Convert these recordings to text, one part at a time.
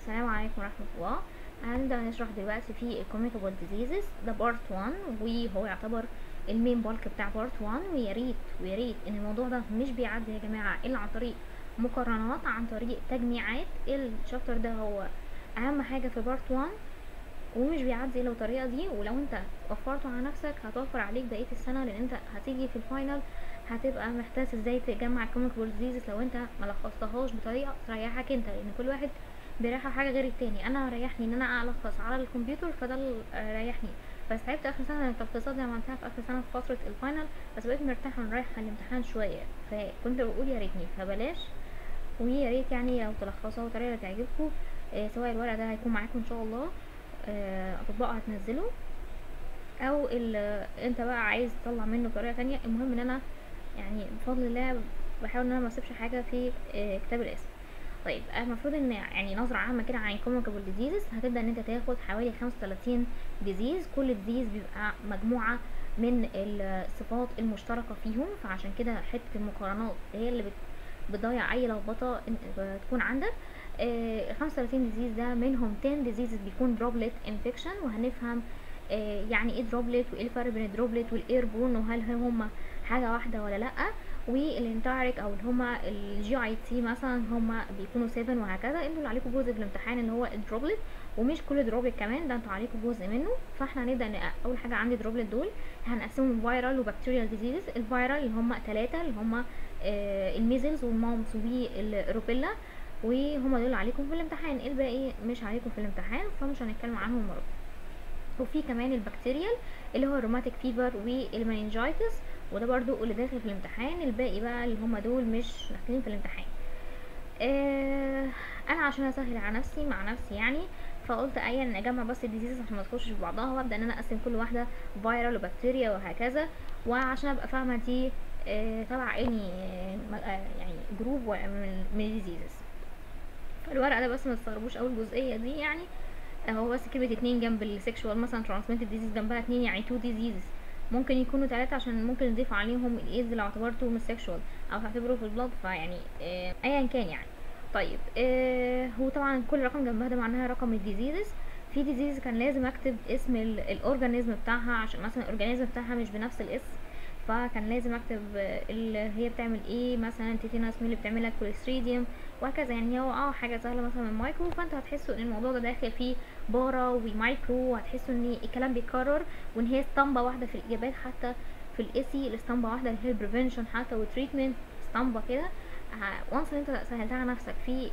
السلام عليكم ورحمة الله هنبدأ نشرح دلوقتي في الكوميونيكابل ديزيزز ده بارت 1 وهو يعتبر المين بالك بتاع بارت 1 ويا ريت ويا ريت ان الموضوع ده مش بيعدي يا جماعة الا عن طريق مقارنات عن طريق تجميعات الشابتر ده هو اهم حاجة في بارت 1 ومش بيعدي الا بالطريقة دي ولو انت وفرته على نفسك هتوفر عليك بقية السنة لان انت هتيجي في الفاينل هتبقى محتاج ازاي تجمع الكوميكابل ديزيز لو انت ملخصتهاش بطريقة تريحك انت لان كل واحد بيريحه حاجه غير التاني انا ريحني ان انا الخص على الكمبيوتر فده اللي ريحني بس تعبت اخر سنه التخصيصات دي عملتها في اخر سنه في فتره الفاينل بس بقيت مرتاحه وانا رايحه الامتحان شويه فكنت بقول يا ريتني فبلاش ويا ريت يعني لو تلخصوها بطريقه تعجبكم آه سواء الورق ده هيكون معاكم ان شاء الله آه اطباء هتنزله او انت بقى عايز تطلع منه بطريقه تانية المهم ان انا يعني بفضل الله بحاول ان انا ما اسيبش حاجه في آه كتاب الاسم طيب المفروض ان يعني نظرة عامة كده عن الكوميونيكابل ديزيزز هتبدأ ان انت تاخد حوالي خمسة وتلاتين ديزيز كل ديزيز بيبقى مجموعة من الصفات المشتركة فيهم فعشان كده حتة المقارنات هي اللي بتضيع اي لخبطة تكون عندك آه خمسة وتلاتين ديزيز ده منهم 10 ديزيزز بيكون دروبلت انفكشن وهنفهم آه يعني ايه دروبلت وايه الفرق بين الدروبلت والايربون وهل هم حاجة واحدة ولا لأ والانتارك او اللي هما الجي اي تي مثلا هما بيكونوا 7 وهكذا انتوا اللي عليكم جزء في الامتحان اللي هو الدروبلت ومش كل دروبلت كمان ده انتوا عليكم جزء منه فاحنا هنبدا اول حاجه عندي دروبلت دول هنقسمهم فيرال وبكتيريال ديزيز الفيرال اللي هما ثلاثه اللي هما آه الميزلز والمامس والروبيلا وهما دول عليكم في الامتحان الباقي مش عليكم في الامتحان فمش هنتكلم عنهم المره وفي كمان البكتيريال اللي هو الروماتيك فيفر والمننجايتس وده برضو اللي داخل في الامتحان الباقي بقى اللي هما دول مش داخلين في الامتحان آه انا عشان اسهل على نفسي مع نفسي يعني فقلت ايا ان اجمع بس الديزيز عشان ما تخشش في بعضها وابدا ان انا اقسم كل واحده فيرال وبكتيريا وهكذا وعشان ابقى فاهمه دي آه تبع اني آه يعني جروب من من الديزيزز فالورقه ده بس ما تستغربوش اول جزئيه دي يعني هو بس كلمه اتنين جنب السكشوال مثلا ترانسميتد ديزيز جنبها اتنين يعني تو ديزيزز ممكن يكونوا ثلاثة عشان ممكن نضيف عليهم الايدز لو اعتبرته من سيكشوال او تعتبره في البلاد فيعني آه ايا كان يعني طيب آه هو طبعا كل رقم جنبها ده معناها رقم الديزيزز في ديزيز كان لازم اكتب اسم الاورجانيزم بتاعها عشان مثلا الاورجانيزم بتاعها مش بنفس الاسم فكان لازم اكتب اللي هي بتعمل ايه مثلا تيتيناس مين اللي بتعملها كوليستريديوم وهكذا يعني هو اه حاجه سهله مثلا من مايكرو فانتوا هتحسوا ان الموضوع ده داخل فيه بارا ومايكرو وهتحسوا ان الكلام بيتكرر وان هي اسطمبه واحده في الاجابات حتى في الاسي الاسطمبه واحده اللي هي البريفنشن حتى وتريتمنت اسطمبه كده وانس ان انت سهلتها على نفسك في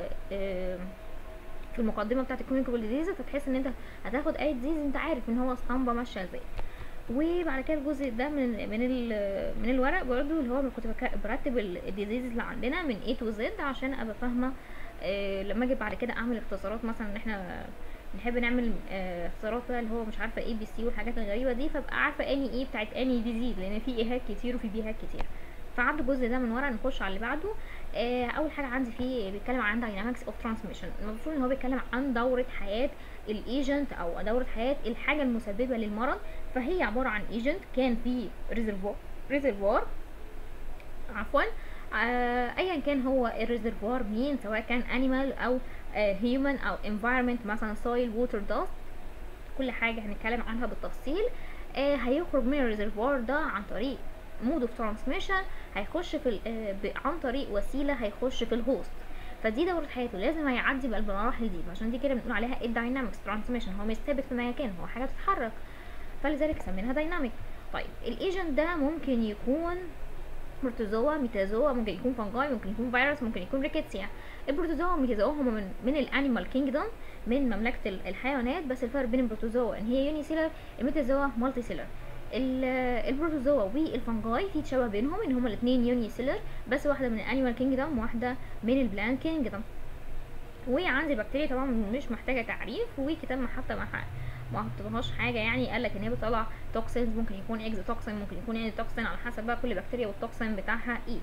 في المقدمه بتاعت الكوميونيكابل ديزيز فتحس ان انت هتاخد اي ديزيز انت عارف ان هو اسطمبه ماشيه ازاي وبعد كده الجزء ده من من من الورق برضو اللي هو كنت برتب الديزيز اللي عندنا من A to Z عشان ابقى فاهمه آه لما اجي بعد كده اعمل اختصارات مثلا ان احنا نحب نعمل آه اختصارات بقى اللي هو مش عارفه اي بي سي والحاجات الغريبه دي فابقى عارفه اني ايه بتاعت اني ديزيز لان في ايهات كتير وفي بيهات كتير فعند الجزء ده من ورا نخش على اللي بعده آه اول حاجه عندي فيه بيتكلم عن داينامكس اوف ترانسميشن المفروض ان هو بيتكلم عن دوره حياه الايجنت او دوره حياه الحاجه المسببه للمرض فهي عباره عن ايجنت كان في ريزرفوار ريزرفوار عفوا آه ايا كان هو الريزرفوار مين سواء كان انيمال او هيومن آه او environment مثلا soil water dust كل حاجه هنتكلم عنها بالتفصيل آه هيخرج من الريزرفوار ده عن طريق مود اوف ترانسميشن هيخش في عن طريق وسيله هيخش في الهوست فدي دورة حياته لازم هيعدي بقى بالمراحل دي عشان دي كده بنقول عليها الداينامكس ترانسميشن هو مش ثابت في مكان هو حاجه بتتحرك فلذلك سميناها دايناميك طيب الايجنت ده ممكن يكون بروتوزوا ميتازوا ممكن يكون فانجاي ممكن يكون فيروس ممكن يكون ريكيتسيا البروتوزوا والميتازوا هما من من الانيمال كينجدم من مملكه الحيوانات بس الفرق بين البروتوزوا ان هي يوني سيلر الميتازوا مالتي سيلر البروتوزوا والفانجاي في تشابه بينهم ان هما الاثنين يوني سيلر بس واحده من الانيمال كينجدم وواحده من البلان كينجدم وعندي بكتيريا طبعا مش محتاجه تعريف وكتاب ما حتى ما ما حطيتهاش حاجه يعني قال لك ان هي بتطلع توكسينز ممكن يكون اكز توكسين ممكن يكون اني توكسين على حسب بقى كل بكتيريا والتوكسين بتاعها ايه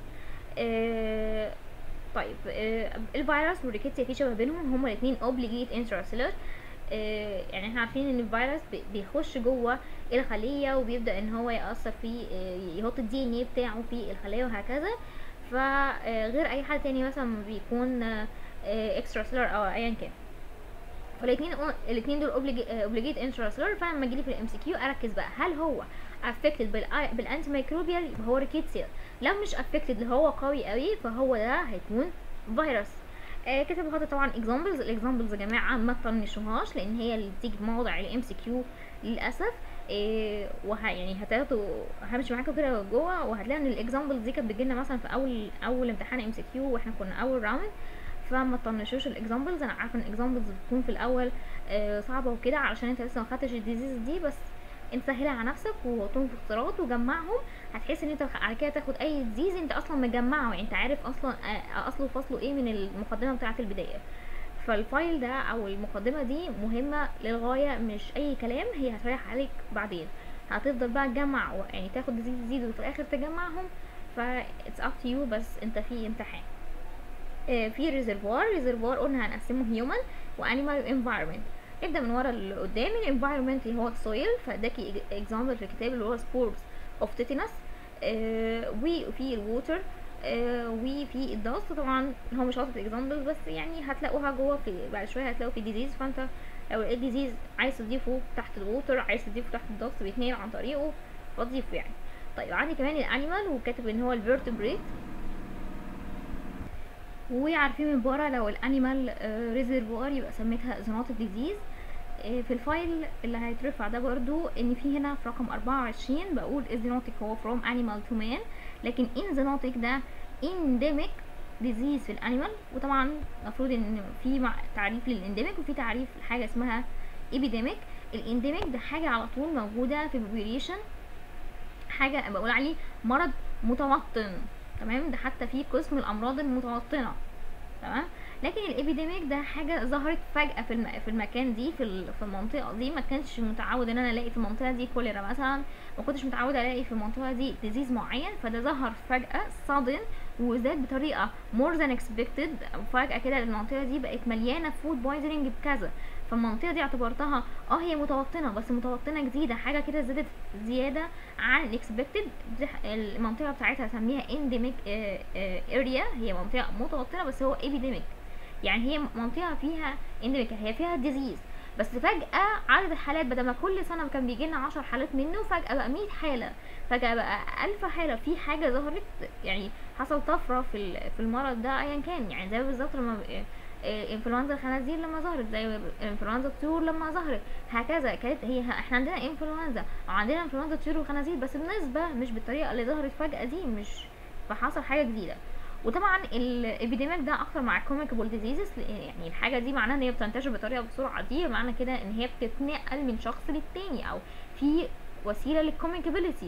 آه طيب آه الفيروس والريكيتسيا في شبه بينهم هما الاثنين اوبليجيت انتراسيلر آه يعني احنا عارفين ان الفيروس بيخش جوه الخليه وبيبدا ان هو ياثر في يحط الدي ان ايه بتاعه في الخليه وهكذا فغير اي حد تاني مثلا بيكون اكسترا سيلر او ايا كان والاثنين الاثنين دول اوبليجيت انتراسلر فلما اجي لي في الام سي كيو اركز بقى هل هو افكتد بالانتي ميكروبيال يبقى هو ريكيتسيا لو مش افكتد اللي هو قوي قوي فهو ده هيكون فيروس آه كتب خاطر طبعا اكزامبلز الاكزامبلز يا جماعه ما تطنشوهاش لان هي اللي بتيجي في موضع الام سي كيو للاسف إيه وه يعني هتاخدوا همشي معاكم كده جوه وهتلاقوا ان الاكزامبلز دي كانت بتجيلنا مثلا في اول اول امتحان ام سي كيو واحنا كنا اول راوند فما تطنشوش الاكزامبلز انا عارفه ان الاكزامبلز بتكون في الاول آه صعبه وكده علشان انت لسه ما خدتش الديزيز دي بس انت سهلها على نفسك وحطهم في اختيارات وجمعهم هتحس ان انت على كده تاخد اي ديزيز انت اصلا مجمعه يعني انت عارف اصلا آه اصله وفصله ايه من المقدمه بتاعه البدايه فالفايل ده او المقدمه دي مهمه للغايه مش اي كلام هي هتريح عليك بعدين هتفضل بقى تجمع يعني تاخد ديزيز ديزيز وفي الاخر تجمعهم ف اتس اب تو يو بس انت في امتحان آه في ريزرفوار ريزرفوار قلنا هنقسمه هيومن وانيمال وانفايرمنت نبدا من ورا اللي قدام الانفايرمنت اللي هو السويل فاداكي اكزامبل في الكتاب اللي هو سبورز اوف تيتانس آه وفي الووتر آه وفي الدست طبعا هو مش حاطط اكزامبل بس يعني هتلاقوها جوه في بعد شويه هتلاقوا في ديزيز فانت لو لقيت ديزيز عايز تضيفه تحت الووتر عايز تضيفه تحت الدست بيتنقل عن طريقه فتضيفه يعني طيب عندي كمان الانيمال وكاتب ان هو الفيرتبريت وعارفين من بره لو الانيمال ريزرفوار يبقى سميتها زناطة ديزيز في الفايل اللي هيترفع ده برضو ان في هنا في رقم 24 بقول الزينوتيك هو from animal to man لكن ان زينوتيك ده endemic disease في الانيمال وطبعا المفروض ان في تعريف للانديميك وفي تعريف لحاجه اسمها epidemic الانديميك ده حاجه على طول موجوده في population حاجه بقول عليه مرض متوطن تمام ده حتى في قسم الامراض المتوطنه تمام لكن الابيديميك ده حاجه ظهرت فجاه في الم... في المكان دي في في المنطقه دي ما كانش متعود ان انا الاقي في المنطقه دي كوليرا مثلا ما كنتش متعود الاقي في المنطقه دي ديزيز معين فده ظهر فجاه صادم وزاد بطريقه مور ذان اكسبكتد فجاه كده المنطقه دي بقت مليانه فود بويزنينج بكذا فالمنطقه دي اعتبرتها اه هي متوطنه بس متوطنه جديده حاجه كده زادت زياده عن الاكسبكتد المنطقه بتاعتها هسميها انديميك اريا هي منطقه متوطنه بس هو ابيديميك يعني هي منطقه فيها انديميك هي فيها ديزيز بس فجأة عدد الحالات بدل ما كل سنة كان بيجي لنا 10 حالات منه فجأة بقى 100 حالة فجأة بقى 1000 حالة في حاجة ظهرت يعني حصل طفرة في في المرض ده أيا كان يعني زي بالظبط لما انفلونزا الخنازير لما ظهرت زي انفلونزا الطيور لما ظهرت هكذا كانت هي احنا عندنا انفلونزا وعندنا انفلونزا الطيور والخنازير بس بنسبة مش بالطريقة اللي ظهرت فجأة دي مش فحصل حاجة جديدة وطبعا الابيديميك ده اكتر مع الكوميكابل ديزيزز يعني الحاجه دي معناها ان هي بتنتشر بطريقه بسرعه دي معنى كده ان هي بتتنقل من شخص للتاني او في وسيله للكوميكابيلتي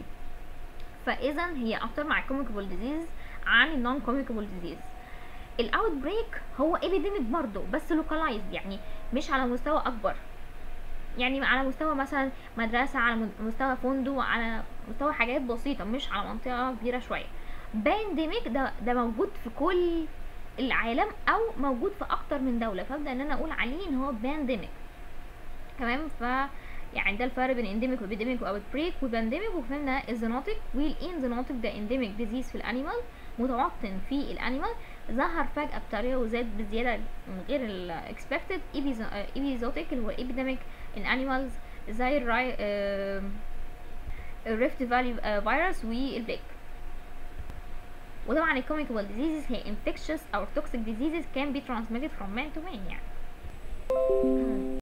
فاذا هي اكتر مع الكوميكابل ديزيز عن النون كوميكابل ديزيز الاوت بريك هو ابيديميك برضه بس لوكالايزد يعني مش على مستوى اكبر يعني على مستوى مثلا مدرسه على مستوى فندق على مستوى حاجات بسيطه مش على منطقه كبيره شويه بانديميك ده ده موجود في كل العالم او موجود في اكتر من دوله فابدا ان انا اقول عليه ان هو بانديميك تمام ف يعني ده الفرق بين انديميك وبيديميك واوت بريك وبانديميك وفهمنا الزينوتيك والانزينوتيك ده انديميك ديزيز في الانيمال متوطن في الانيمال ظهر فجأة بطريقة وزاد بزيادة من غير الاكسبكتد ايبيزوتيك اللي هو epidemic in animals زي الراي الريفت فالي فيروس والبيك وطبعا الكوميكابل diseases هي infectious or toxic diseases can be transmitted from man to man يعني